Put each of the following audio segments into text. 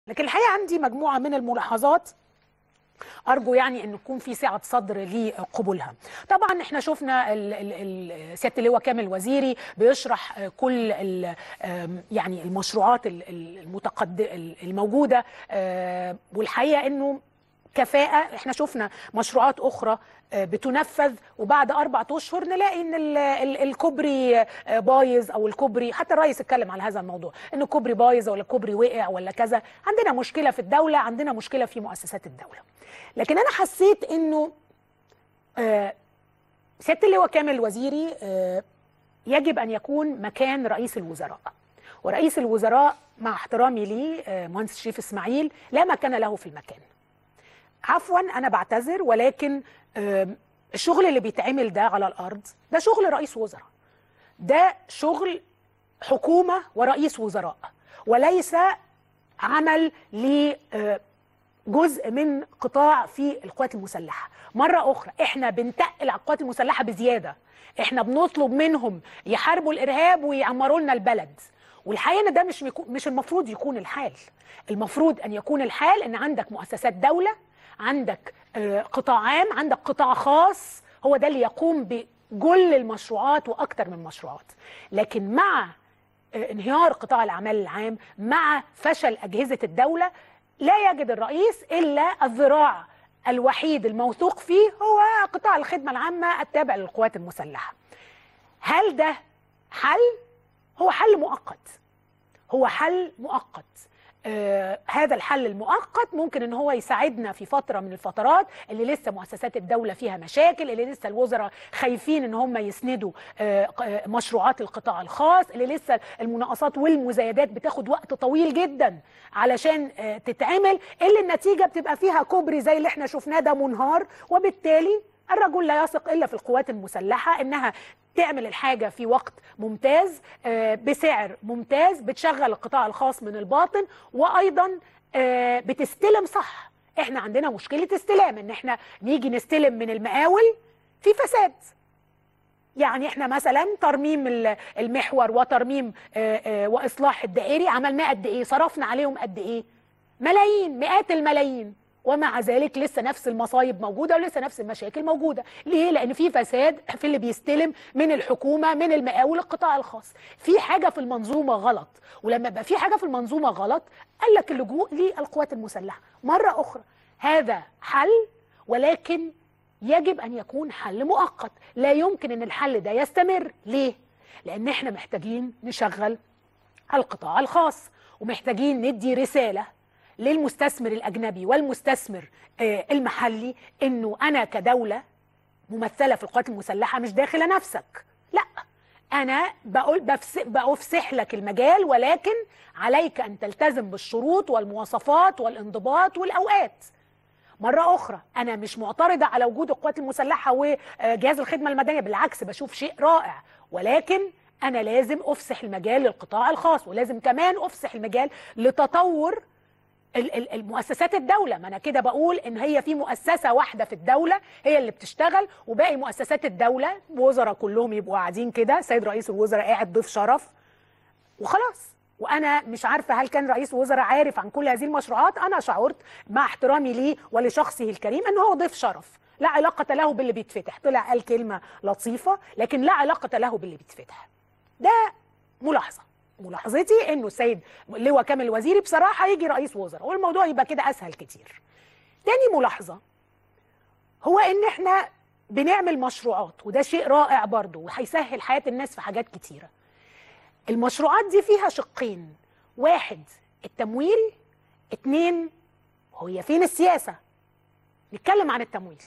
لكن الحقيقه عندي مجموعه من الملاحظات ارجو يعني ان يكون في سعه صدر لقبولها طبعا احنا شفنا ال- ال- ال- سياده اللواء كامل وزيري بيشرح آه، كل ال- آم، يعني المشروعات ال- ال- المتقد الموجوده آه، والحقيقه انه كفاءة احنا شفنا مشروعات أخرى آه، بتنفذ وبعد أربعة أشهر نلاقي إن ال- ال- الكوبري آه، بايظ أو الكوبري حتى الرئيس اتكلم على هذا الموضوع إن الكوبري بايظ ولا الكوبري وقع ولا كذا عندنا مشكلة في الدولة عندنا مشكلة في مؤسسات الدولة لكن أنا حسيت إنه آه، سيادة اللواء كامل وزيري آه، يجب أن يكون مكان رئيس الوزراء ورئيس الوزراء مع احترامي ليه آه، مهندس شريف إسماعيل لا مكان له في المكان عفوا انا بعتذر ولكن آم، الشغل اللي بيتعمل ده على الارض ده شغل رئيس وزراء ده شغل حكومه ورئيس وزراء وليس عمل لجزء من قطاع في القوات المسلحه مره اخرى احنا بنتقل على القوات المسلحه بزياده احنا بنطلب منهم يحاربوا الارهاب ويعمروا لنا البلد والحقيقه ان ده مش ميكو- مش المفروض يكون الحال المفروض ان يكون الحال ان عندك مؤسسات دوله عندك آه، قطاع عام عندك قطاع خاص هو ده اللي يقوم بكل المشروعات واكتر من مشروعات لكن مع آه، انهيار قطاع الاعمال العام مع فشل اجهزه الدوله لا يجد الرئيس الا الذراع الوحيد الموثوق فيه هو قطاع الخدمه العامه التابع للقوات المسلحه هل ده حل هو حل مؤقت هو حل مؤقت آه هذا الحل المؤقت ممكن ان هو يساعدنا في فتره من الفترات اللي لسه مؤسسات الدوله فيها مشاكل اللي لسه الوزراء خايفين ان هم يسندوا آه آه، مشروعات القطاع الخاص اللي لسه المناقصات والمزايدات بتاخد وقت طويل جدا علشان آه تتعمل اللي النتيجه بتبقى فيها كوبري زي اللي احنا شفناه ده منهار وبالتالي الرجل لا يثق الا في القوات المسلحه انها تعمل الحاجه في وقت ممتاز آه، بسعر ممتاز بتشغل القطاع الخاص من الباطن وايضا آه، بتستلم صح احنا عندنا مشكله استلام ان احنا نيجي نستلم من المقاول في فساد يعني احنا مثلا ترميم ال- المحور وترميم آه، آه، واصلاح الدائري عملناه قد ايه صرفنا عليهم قد ايه ملايين مئات الملايين ومع ذلك لسه نفس المصايب موجوده ولسه نفس المشاكل موجوده ليه لان في فساد في اللي بيستلم من الحكومه من المقاول القطاع الخاص في حاجه في المنظومه غلط ولما يبقى في حاجه في المنظومه غلط قال لك اللجوء للقوات المسلحه مره اخرى هذا حل ولكن يجب ان يكون حل مؤقت لا يمكن ان الحل ده يستمر ليه لان احنا محتاجين نشغل القطاع الخاص ومحتاجين ندي رساله للمستثمر الاجنبي والمستثمر آه، المحلي انه انا كدوله ممثله في القوات المسلحه مش داخله نفسك لا انا بقول بفس- بافسح لك المجال ولكن عليك ان تلتزم بالشروط والمواصفات والانضباط والاوقات مرة أخرى أنا مش معترضة على وجود القوات المسلحة وجهاز الخدمة المدنية بالعكس بشوف شيء رائع ولكن أنا لازم أفسح المجال للقطاع الخاص ولازم كمان أفسح المجال لتطور ال- ال- المؤسسات الدولة ما أنا كده بقول إن هي في مؤسسة واحدة في الدولة هي اللي بتشتغل وباقي مؤسسات الدولة وزراء كلهم يبقوا قاعدين كده سيد رئيس الوزراء قاعد ضيف شرف وخلاص وانا مش عارفه هل كان رئيس وزراء عارف عن كل هذه المشروعات انا شعرت مع احترامي ليه ولشخصه الكريم ان هو ضيف شرف لا علاقه له باللي بيتفتح طلع قال كلمه لطيفه لكن لا علاقه له باللي بيتفتح ده ملاحظه ملاحظتي انه السيد لواء كامل الوزيري بصراحه يجي رئيس وزراء والموضوع يبقى كده اسهل كتير تاني ملاحظه هو ان احنا بنعمل مشروعات وده شيء رائع برضه وهيسهل حياه الناس في حاجات كتيره المشروعات دي فيها شقين واحد التمويل اتنين هي فين السياسة نتكلم عن التمويل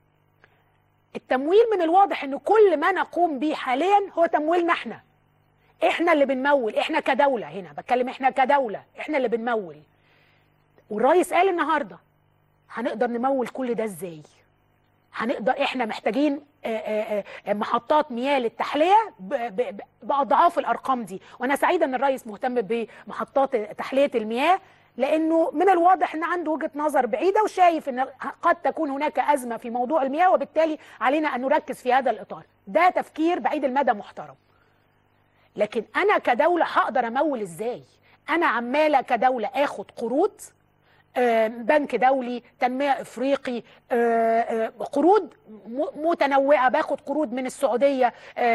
التمويل من الواضح ان كل ما نقوم به حاليا هو تمويلنا احنا احنا اللي بنمول احنا كدولة هنا بتكلم احنا كدولة احنا اللي بنمول والرئيس قال النهاردة هنقدر نمول كل ده ازاي هنقدر احنا محتاجين آه، آه، آه، محطات مياه للتحليه ب- ب- ب- باضعاف الارقام دي وانا سعيده ان الرئيس مهتم بمحطات تحليه المياه لانه من الواضح ان عنده وجهه نظر بعيده وشايف ان قد تكون هناك ازمه في موضوع المياه وبالتالي علينا ان نركز في هذا الاطار ده تفكير بعيد المدى محترم لكن انا كدوله هقدر امول ازاي انا عماله كدوله اخد قروض آه، بنك دولي تنميه افريقي آه، آه، قروض م- متنوعه باخد قروض من السعوديه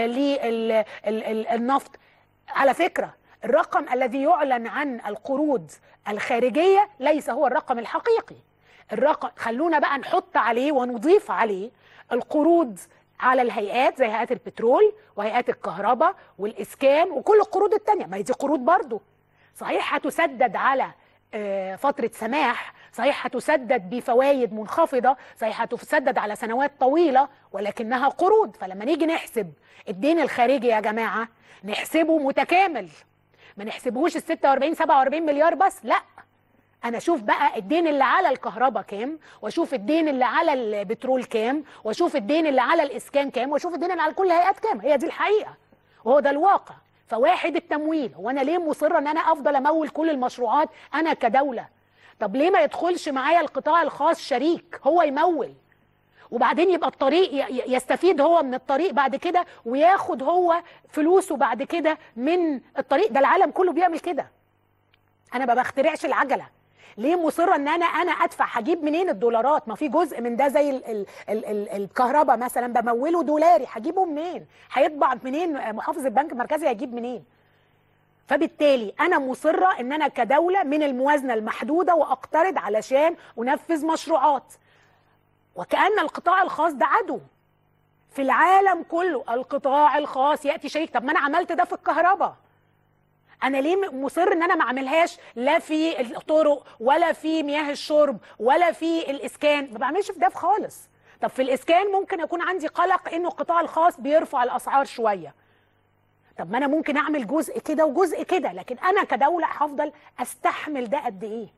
للنفط على فكره الرقم الذي يعلن عن القروض الخارجيه ليس هو الرقم الحقيقي الرقم خلونا بقى نحط عليه ونضيف عليه القروض على الهيئات زي هيئات البترول وهيئات الكهرباء والاسكان وكل القروض التانية ما هي دي قروض برضو صحيح هتسدد على آه، فترة سماح صحيح هتسدد بفوائد منخفضة صحيح هتسدد على سنوات طويلة ولكنها قروض فلما نيجي نحسب الدين الخارجي يا جماعة نحسبه متكامل ما نحسبهوش ال 46 47 مليار بس لا انا اشوف بقى الدين اللي على الكهرباء كام واشوف الدين اللي على البترول كام واشوف الدين اللي على الاسكان كام واشوف الدين اللي على كل الهيئات كام هي دي الحقيقه وهو ده الواقع فواحد التمويل هو انا ليه مصره ان انا افضل امول كل المشروعات انا كدوله طب ليه ما يدخلش معايا القطاع الخاص شريك هو يمول وبعدين يبقى الطريق ي- ي- يستفيد هو من الطريق بعد كده وياخد هو فلوسه بعد كده من الطريق ده العالم كله بيعمل كده انا ما بخترعش العجله ليه مصره ان انا انا ادفع هجيب منين الدولارات ما في جزء من ده زي ال ال ال ال الكهرباء مثلا بموله دولاري هجيبه منين هيطبع منين محافظ البنك المركزي هيجيب منين فبالتالي انا مصره ان انا كدوله من الموازنه المحدوده واقترض علشان انفذ مشروعات وكأن القطاع الخاص ده عدو في العالم كله القطاع الخاص يأتي شريك طب ما أنا عملت ده في الكهرباء أنا ليه م- مصر إن أنا ما أعملهاش لا في الطرق ولا في مياه الشرب ولا في الإسكان ما بعملش في ده خالص طب في الإسكان ممكن يكون عندي قلق إنه القطاع الخاص بيرفع الأسعار شوية طب ما أنا ممكن أعمل جزء كده وجزء كده لكن أنا كدولة هفضل أستحمل ده قد إيه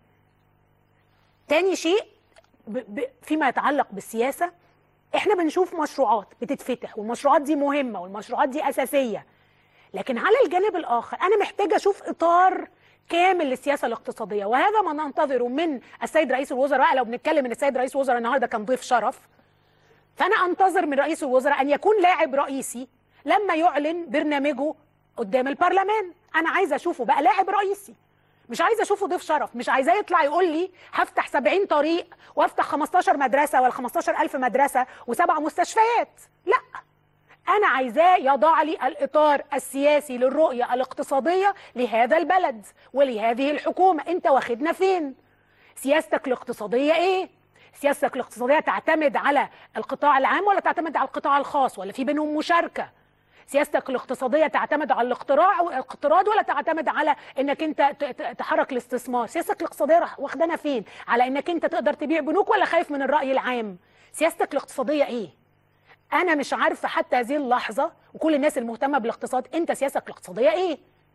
تاني شيء ب... ب... فيما يتعلق بالسياسه احنا بنشوف مشروعات بتتفتح والمشروعات دي مهمه والمشروعات دي اساسيه لكن على الجانب الاخر انا محتاجه اشوف اطار كامل للسياسه الاقتصاديه وهذا ما ننتظره من السيد رئيس الوزراء لو بنتكلم ان السيد رئيس الوزراء النهارده كان ضيف شرف فانا انتظر من رئيس الوزراء ان يكون لاعب رئيسي لما يعلن برنامجه قدام البرلمان انا عايزه اشوفه بقى لاعب رئيسي مش عايزه اشوفه ضيف شرف مش عايزاه يطلع يقول لي هفتح 70 طريق وافتح 15 مدرسه ولا 15000 مدرسه وسبع مستشفيات لا انا عايزاه يضع لي الاطار السياسي للرؤيه الاقتصاديه لهذا البلد ولهذه الحكومه انت واخدنا فين سياستك الاقتصاديه ايه سياستك الاقتصاديه تعتمد على القطاع العام ولا تعتمد على القطاع الخاص ولا في بينهم مشاركه سياستك الاقتصاديه تعتمد على الاقتراع الاقتراض ولا تعتمد على انك انت ت- ت- تحرك الاستثمار سياستك الاقتصاديه راح- واخدانا فين على انك انت تقدر تبيع بنوك ولا خايف من الراي العام سياستك الاقتصاديه ايه انا مش عارفه حتى هذه اللحظه وكل الناس المهتمه بالاقتصاد انت سياستك الاقتصاديه ايه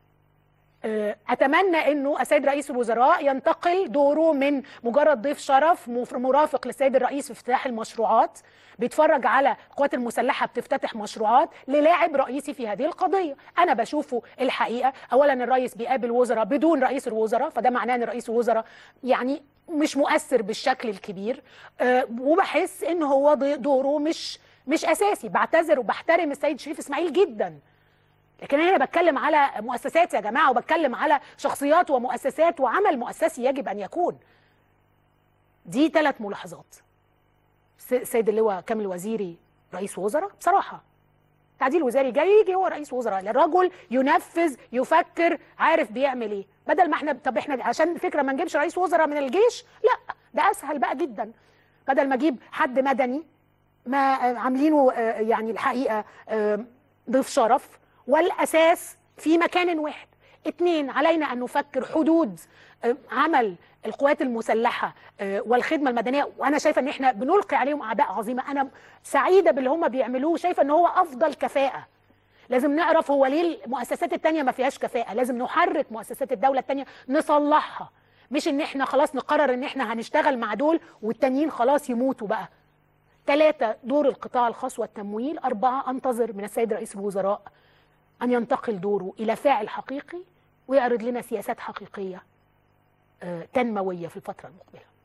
آه، اتمنى انه السيد رئيس الوزراء ينتقل دوره من مجرد ضيف شرف مف- مرافق للسيد الرئيس في افتتاح المشروعات بيتفرج على القوات المسلحه بتفتتح مشروعات للاعب رئيسي في هذه القضيه انا بشوفه الحقيقه اولا الرئيس بيقابل وزراء بدون رئيس الوزراء فده معناه ان رئيس الوزراء يعني مش مؤثر بالشكل الكبير آه، وبحس ان هو ضي- دوره مش مش اساسي بعتذر وبحترم السيد شريف اسماعيل جدا لكن انا هنا بتكلم على مؤسسات يا جماعه وبتكلم على شخصيات ومؤسسات وعمل مؤسسي يجب ان يكون دي ثلاث ملاحظات س- سيد اللواء كامل وزيري رئيس وزراء بصراحه تعديل وزاري جاي يجي هو رئيس وزراء الرجل ينفذ يفكر عارف بيعمل ايه بدل ما احنا طب احنا عشان فكره ما نجيبش رئيس وزراء من الجيش لا ده اسهل بقى جدا بدل ما اجيب حد مدني ما آه، عاملينه آه، يعني الحقيقه آه، ضيف شرف والاساس في مكان واحد اتنين علينا ان نفكر حدود آه، عمل القوات المسلحه آه، والخدمه المدنيه وانا شايفه ان احنا بنلقي عليهم اعباء عظيمه انا سعيده باللي هم بيعملوه شايفه ان هو افضل كفاءه لازم نعرف هو ليه المؤسسات التانية ما فيهاش كفاءة لازم نحرك مؤسسات الدولة التانية نصلحها مش ان احنا خلاص نقرر ان احنا هنشتغل مع دول والتانيين خلاص يموتوا بقى ثلاثة دور القطاع الخاص والتمويل أربعة أنتظر من السيد رئيس الوزراء أن ينتقل دوره إلى فاعل حقيقي ويعرض لنا سياسات حقيقية آه، تنموية في الفترة المقبلة